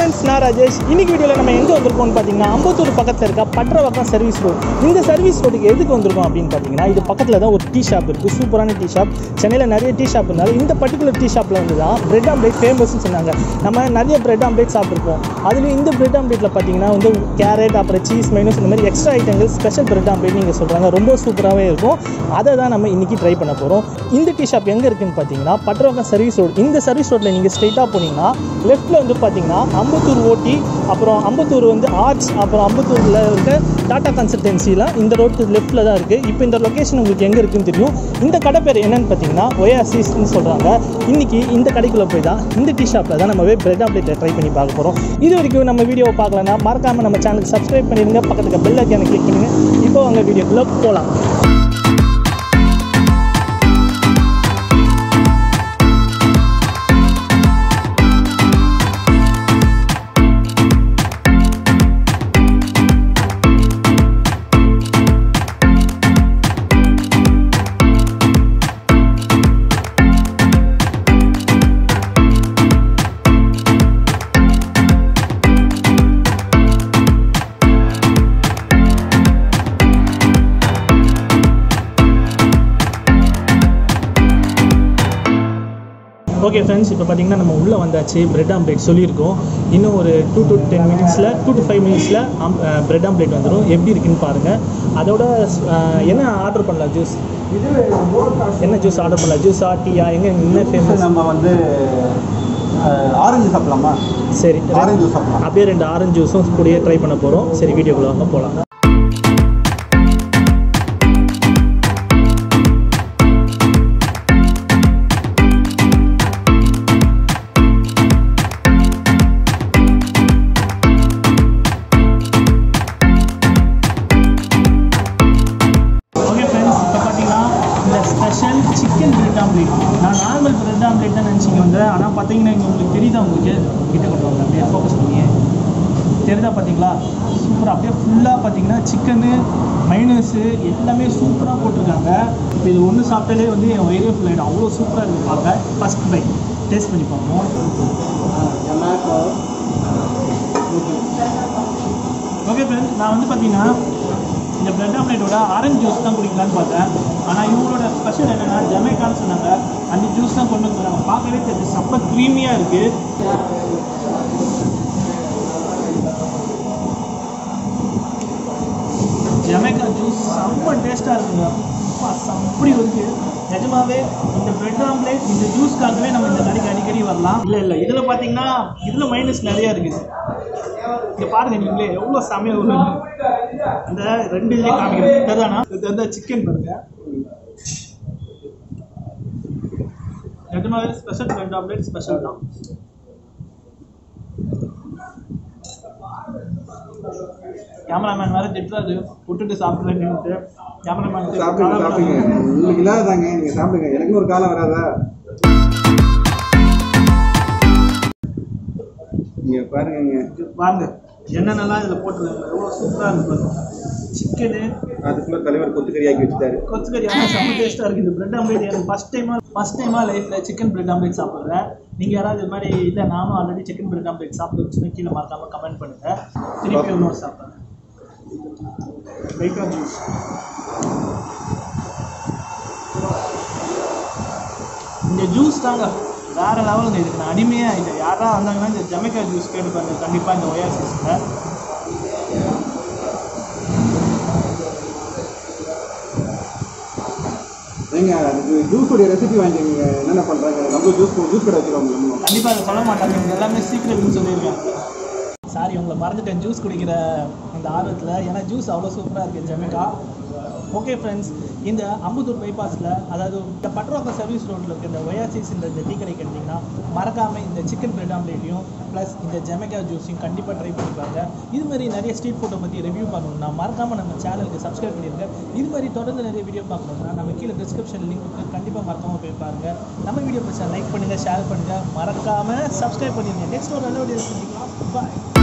friends நான் ராஜேஷ் இன்னைக்கு வீடியோவில் நம்ம எங்கே வந்திருக்கோம்னு பார்த்தீங்கன்னா அம்பத்தூர் பக்கத்தில் இருக்க பட்ரவாக்கம் சர்வீஸ் ரோடு இந்த சர்வீஸ் ரோடுக்கு எதுக்கு வந்திருக்கோம் அப்படின்னு பார்த்தீங்கன்னா இது பக்கத்தில் தான் ஒரு டீ ஷாப் இருக்குது சூப்பரான டீ ஷாப் சென்னையில் நிறைய டீ ஷாப் இருந்தாலும் இந்த பர்டிகுலர் டீ ஷாப்பில் வந்து தான் பிரெட் ஆம்லேட் ஃபேமஸ்னு சொன்னாங்க நம்ம நிறைய பிரெட் ஆம்லேட் சாப்பிட்ருப்போம் அதுலேயும் இந்த பிரெட் ஆம்லேட்டில் பார்த்தீங்கன்னா வந்து கேரட் அப்புறம் சீஸ் மைனஸ் இந்த மாதிரி எக்ஸ்ட்ரா ஐட்டங்கள் ஸ்பெஷல் பிரெட் ஆம்லேட் நீங்கள் சொல்கிறாங்க ரொம்ப சூப்பராகவே இருக்கும் அதை தான் நம்ம இன்றைக்கி ட்ரை பண்ண போகிறோம் இந்த டீ ஷாப் எங்கே இருக்குன்னு பார்த்தீங்கன்னா பட்ரவாக்கம் சர்வீஸ் ரோடு இந்த சர்வீஸ் ரோட்டில் நீங்கள் ஸ்ட்ரெயிட்டாக போனீங்கன்னா லெஃப்ட்டில் வந்து பார்த்தீங்கன்னா அம்பத்தூர் ஓட்டி அப்புறம் அம்பத்தூர் வந்து ஆர்ட்ஸ் அப்புறம் அம்பத்தூரில் இருக்க டாடா கன்சல்டன்சிலாம் இந்த ரோட்டுக்கு லெஃப்ட்டில் தான் இருக்குது இப்போ இந்த லொக்கேஷன் உங்களுக்கு எங்கே இருக்குன்னு தெரியும் இந்த கடை பேர் என்னன்னு பார்த்தீங்கன்னா ஒயாசிஸ்ன்னு சொல்கிறாங்க இன்றைக்கி இந்த கடைக்குள்ளே போய் தான் இந்த டீ ஷாப்பில் தான் நம்ம பிரெட் ஆம்லேட்டை ட்ரை பண்ணி பார்க்க போகிறோம் இது வரைக்கும் நம்ம வீடியோவை பார்க்கலன்னா மறக்காமல் நம்ம சேனலுக்கு சப்ஸ்கிரைப் பண்ணிடுங்க பக்கத்துக்கு பெல் ஐக்கானை கிளிக் பண்ணுங்க இப்போ அவங்க வீடியோக்குள்ளே போகலாம் ஓகே ஃப்ரெண்ட்ஸ் இப்போ பார்த்தீங்கன்னா நம்ம உள்ளே வந்தாச்சு பிரெட் ஆம்லேட் சொல்லியிருக்கோம் இன்னும் ஒரு டூ டு டென் மினிட்ஸில் டூ டு ஃபைவ் மினிட்ஸில் பிரெட் ஆம்லேட் வந்துடும் எப்படி இருக்குன்னு பாருங்கள் அதோட அஹ், என்ன ஆர்டர் பண்ணலாம் ஜூஸ் இது என்ன ஜூஸ் ஆர்டர் பண்ணலாம் ஜூஸா டீயா எங்கே என்ன ஃபேமஸ் நம்ம வந்து ஆரஞ்சு சாப்பிடலாமா சரி ஆரஞ்சு ஜூஸ் சாப்பிடலாம் அப்படியே ரெண்டு ஆரஞ்சு ஜூஸும் கூடயே ட்ரை பண்ண போகிறோம் சரி வீடியோக்குள்ளே வாங்க போகலாம் ஓகே ஃப்ரெண்ட்ஸ் இப்போ பார்த்தீங்கன்னா இந்த ஸ்பெஷல் சிக்கன் பிரெட் ஆம்லேட் நான் நார்மல் பிரெட் ஆம்லேட் தான் நினச்சிங்க வந்தேன் ஆனால் பார்த்தீங்கன்னா இங்கே உங்களுக்கு தெரியுதா உங்களுக்கு கிட்ட கொண்டு வாங்க அப்படியே ஃபோக்கஸ் பண்ணி தெரியுதா பார்த்தீங்களா சூப்பராக அப்படியே ஃபுல்லாக பார்த்தீங்கன்னா சிக்கனு மைனஸு எல்லாமே சூப்பராக போட்டிருக்காங்க இப்போ இது ஒன்று சாப்பிட்டாலே வந்து என் வயிறே ஃபுல் ஆகிடும் அவ்வளோ சூப்பராக இருக்குது பார்க்க ஃபஸ்ட் பை டேஸ்ட் பண்ணி பார்ப்போம் ஓகே ஃப்ரெண்ட்ஸ் நான் வந்து பார்த்தீங்கன்னா இந்த பிரெட் ஆம்லேட்டோட ஆரஞ்சு ஜூஸ் தான் குடிக்கலான்னு பார்த்தேன் ஆனால் இவங்களோட ஸ்பெஷல் என்னென்னா ஜமைக்கான்னு சொன்னாங்க அந்த ஜூஸ் தான் கொண்டு வந்தாங்க பார்க்கவே தெரியுது செம்ம க்ரீமியாக இருக்குது ஜமைக்கா ஜூஸ் செம்ம டேஸ்ட்டாக இருக்குங்க அப்பா, அப்படி இருக்கு நிஜமாவே இந்த பிரெட் ஆம்லேட் இந்த ஜூஸ்க்காகவே நம்ம இந்த கடைக்கு அடிக்கடி வரலாம் இல்லை இல்லை இதில் பார்த்தீங்கன்னா இதில் மைனஸ் நிறையா இருக்குது இங்கே பாருங்க நீங்களே எவ்வளோ சமையல் ஒரு அந்த ரெண்டு இதுலேயே காமிக்கிறேன் இதுதானா இது வந்து சிக்கன் பாருங்க நிஜமாவே ஸ்பெஷல் பிரெட் ஆம்லேட் ஸ்பெஷல் தான் கேமராமேன் வேறு திட்டுறாரு விட்டுட்டு சாப்பிட்றேன்னுட்டு கேமராமேன் சாப்பிடுங்க சாப்பிடுங்க உங்களுக்கு இல்லாததாங்க நீங்க சாப்பிடுங்க எனக்கு ஒரு காலம் வராதா இங்க பாருங்க பாருங்க என்னென்னலாம் இதில் போட்டுருக்காங்க எவ்வளோ சூப்பராக இருக்கு பாருங்க சிக்கனு அதுக்குள்ள தலைவர் கொத்துக்கறி ஆக்கி வச்சுட்டாரு கொத்துக்கறி ஆனால் செம்ம டேஸ்ட்டாக இருக்குது இந்த பிரெட் ஆம்லேட் எனக்கு ஃபஸ்ட் டைமாக ஃபஸ்ட் டைமாக லைஃப்பில் சிக்கன் பிரெட் ஆம்லேட் சாப்பிட்றேன் நீங்கள் யாராவது இது மாதிரி இல்லை நானும் ஆல்ரெடி சிக்கன் பிரெட் ஆம்லேட் சாப்பிட்டு கீழே மறக்காமல் கமெண்ட் பண்ணுங்கள் திருப்பி இன்னொரு சாப்பிட்றேன் லைட்டாக ஜூஸ் இந்த ஜூஸ் தாங்க வேற லெவலுங்க இதுக்கு நான் அடிமையாக ஆகிட்டேன் யாரா வந்தாங்கன்னா இந்த ஜமைக்கா ஜூஸ் கேட்டு பாருங்க கண்டிப்பாக இந்த ஒயாசிஸில் ஏங்க அதுக்கு ஜூஸ் உடைய ரெசிபி வாங்கிங்க என்னென்ன பண்றாங்க நம்ம ஜூஸ் ஜூஸ் கடை வச்சிருவாங்க நம்ம கண்டிப்பாக அதை சொல்ல மாட்டாங்க இது எல்லாமே சீக்கிரட்னு சொல்லியிருக்காங்க சாரி உங்களை மறந்துட்டேன் ஜூஸ் குடிக்கிற அந்த ஆர்வத்தில் ஏன்னா ஜூஸ் அவ்வளோ சூப்பராக இருக்குது ஜமெக்கா ஓகே ஃப்ரெண்ட்ஸ் இந்த அம்புத்தூர் பைபாஸில் அதாவது இந்த பட்ரோக்கம் சர்வீஸ் ரோட்டில் இருக்க இந்த ஒயாசிஸ் இந்த டீ கடை கேட்டிங்கன்னா மறக்காமல் இந்த சிக்கன் பிரெட் ஆம்லேட்டையும் ப்ளஸ் இந்த ஜெமெக்கா ஜூஸையும் கண்டிப்பாக ட்ரை பண்ணி பாருங்க இது மாதிரி நிறைய ஸ்ட்ரீட் ஃபுட்டை பற்றி ரிவ்யூ பண்ணணும்னா மறக்காமல் நம்ம சேனலுக்கு சப்ஸ்கிரைப் பண்ணிடுங்க இது மாதிரி தொடர்ந்து நிறைய வீடியோ பார்க்கணும்னா நம்ம கீழே டிஸ்கிரிப்ஷன் லிங்க் இருக்குது கண்டிப்பாக மறக்காமல் போய் பாருங்க நம்ம வீடியோ பிடிச்சா லைக் பண்ணுங்கள் ஷேர் பண்ணுங்கள் மறக்காமல் சப்ஸ்கிரைப் பண்ணிடுங்க நெக்ஸ்ட் ஒரு நல்ல வீடியோ சந்திக்கலாம் பாய்